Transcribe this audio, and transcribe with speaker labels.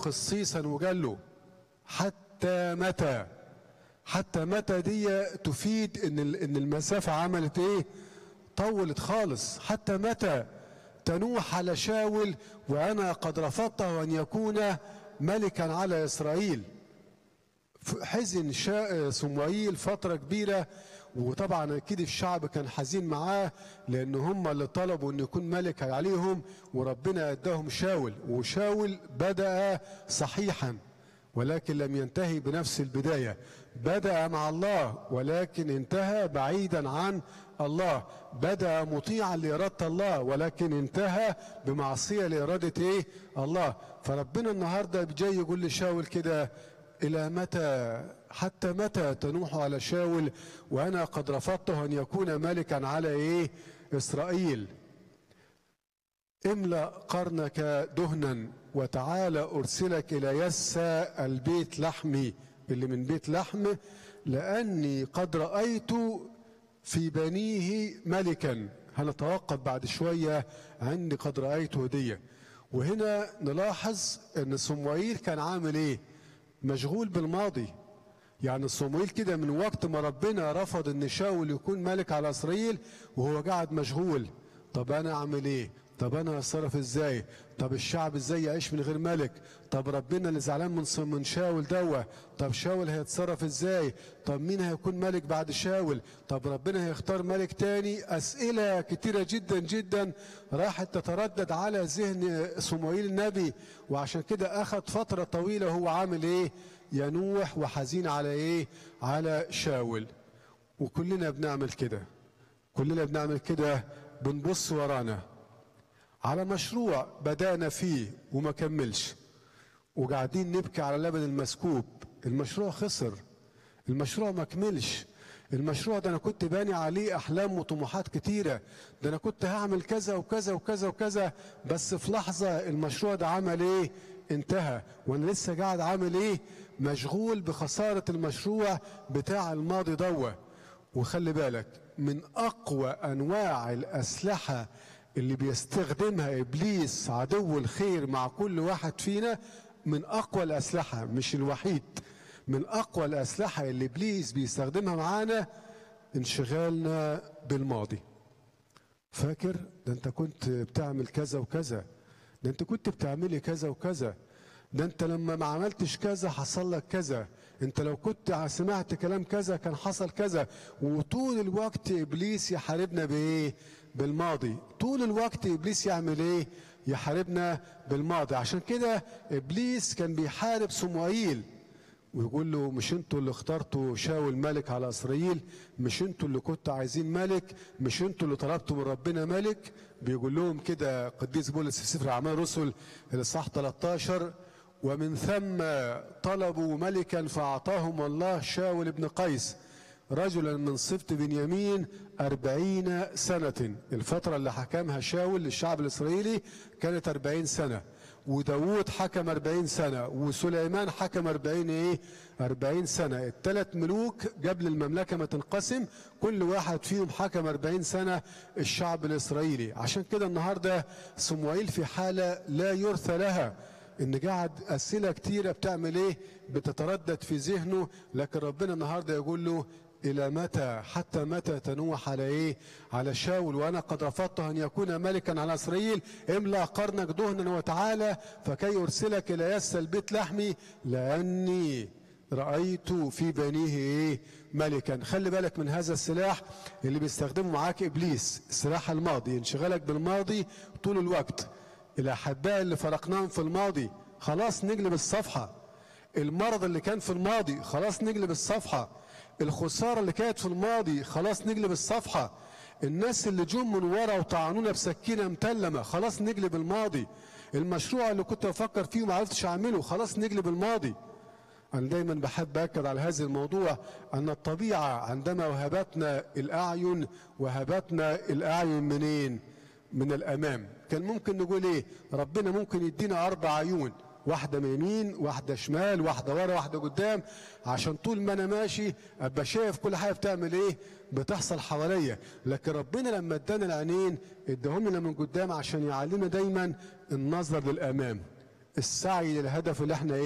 Speaker 1: خصيصا وقال له حتى متى حتى متى دي تفيد ان ال- ان المسافه عملت ايه طولت خالص حتى متى تنوح على شاول وانا قد رفضته ان يكون ملكا على اسرائيل ف- حزن شا... صموئيل فترة كبيرة وطبعا اكيد الشعب كان حزين معاه لان هم اللي طلبوا ان يكون ملك عليهم وربنا اداهم شاول وشاول بدأ صحيحا ولكن لم ينتهي بنفس البداية بدأ مع الله ولكن انتهى بعيدا عن الله بدأ مطيعا لإرادة الله ولكن انتهى بمعصية لإرادة إيه الله فربنا النهاردة جاي يقول لشاول كده إلى متى حتى متى تنوح على شاول وأنا قد رفضته أن يكون ملكا على إيه إسرائيل املأ قرنك دهنا وتعالى أرسلك إلى يسى البيت لحمي اللي من بيت لحم لأني قد رأيت في بنيه ملكا هنتوقف بعد شوية عندي قد رأيت هدية وهنا نلاحظ أن صموئيل كان عامل إيه مشغول بالماضي يعني صموئيل كده من وقت ما ربنا رفض ان شاول يكون ملك على اسرائيل وهو قاعد مشغول طب انا اعمل ايه طب انا هتصرف ازاي طب الشعب ازاي يعيش من غير ملك طب ربنا اللي زعلان من ص- من شاول دوا طب شاول هيتصرف ازاي طب مين هيكون ملك بعد شاول طب ربنا هيختار ملك تاني اسئله كتيره جدا جدا راحت تتردد على ذهن صموئيل النبي وعشان كده اخذ فتره طويله هو عامل ايه ينوح وحزين على ايه على شاول وكلنا بنعمل كده كلنا بنعمل كده بنبص ورانا على مشروع بدأنا فيه وما كملش وقاعدين نبكي على لبن المسكوب المشروع خسر المشروع ما كملش المشروع ده انا كنت باني عليه احلام وطموحات كتيره ده انا كنت هعمل كذا وكذا وكذا وكذا بس في لحظه المشروع ده عمل ايه انتهى وانا لسه قاعد عامل ايه مشغول بخساره المشروع بتاع الماضي دوه وخلي بالك من اقوى انواع الاسلحه اللي بيستخدمها ابليس عدو الخير مع كل واحد فينا من اقوى الاسلحه مش الوحيد من اقوى الاسلحه اللي ابليس بيستخدمها معانا انشغالنا بالماضي فاكر ده انت كنت بتعمل كذا وكذا ده انت كنت بتعملي كذا وكذا ده انت لما ما عملتش كذا حصل لك كذا انت لو كنت سمعت كلام كذا كان حصل كذا وطول الوقت ابليس يحاربنا بايه بالماضي طول الوقت ابليس يعمل ايه يحاربنا بالماضي عشان كده ابليس كان بيحارب صموئيل ويقول له مش انتوا اللي اخترتوا شاول ملك على اسرائيل مش انتوا اللي كنتوا عايزين ملك مش انتوا اللي طلبتوا من ربنا ملك بيقول لهم كده قديس بولس في سفر اعمال الرسل الاصحاح 13 ومن ثم طلبوا ملكا فاعطاهم الله شاول بن قيس رجلا من سبط بنيامين أربعين سنة الفترة اللي حكمها شاول للشعب الإسرائيلي كانت أربعين سنة وداود حكم أربعين سنة وسليمان حكم أربعين إيه أربعين سنة الثلاث ملوك قبل المملكة ما تنقسم كل واحد فيهم حكم أربعين سنة الشعب الإسرائيلي عشان كده النهاردة صموئيل في حالة لا يرثى لها ان قاعد اسئله كتيره بتعمل ايه بتتردد في ذهنه لكن ربنا النهارده يقول له الى متى حتى متى تنوح على ايه على شاول وانا قد رفضته ان يكون ملكا على اسرائيل املا قرنك دهنا وتعالى فكي ارسلك الى يس البيت لحمي لاني رايت في بنيه ايه ملكا خلي بالك من هذا السلاح اللي بيستخدمه معاك ابليس السلاح الماضي انشغالك بالماضي طول الوقت الاحباء اللي فرقناهم في الماضي خلاص نقلب الصفحه المرض اللي كان في الماضي خلاص نقلب الصفحه الخساره اللي كانت في الماضي خلاص نقلب الصفحه الناس اللي جم من ورا وطعنونا بسكينه متلمه خلاص نقلب الماضي المشروع اللي كنت بفكر فيه وما عرفتش اعمله خلاص نقلب الماضي أنا دايما بحب أكد على هذا الموضوع أن الطبيعة عندما وهبتنا الأعين وهبتنا الأعين منين؟ من الأمام كان ممكن نقول إيه؟ ربنا ممكن يدينا أربع عيون واحدة من يمين واحدة شمال واحدة ورا واحدة قدام عشان طول ما أنا ماشي أبقى شايف كل حاجة بتعمل إيه بتحصل حواليا لكن ربنا لما ادانا العينين اداهم لنا من قدام عشان يعلمنا دايما النظر للأمام السعي للهدف اللي احنا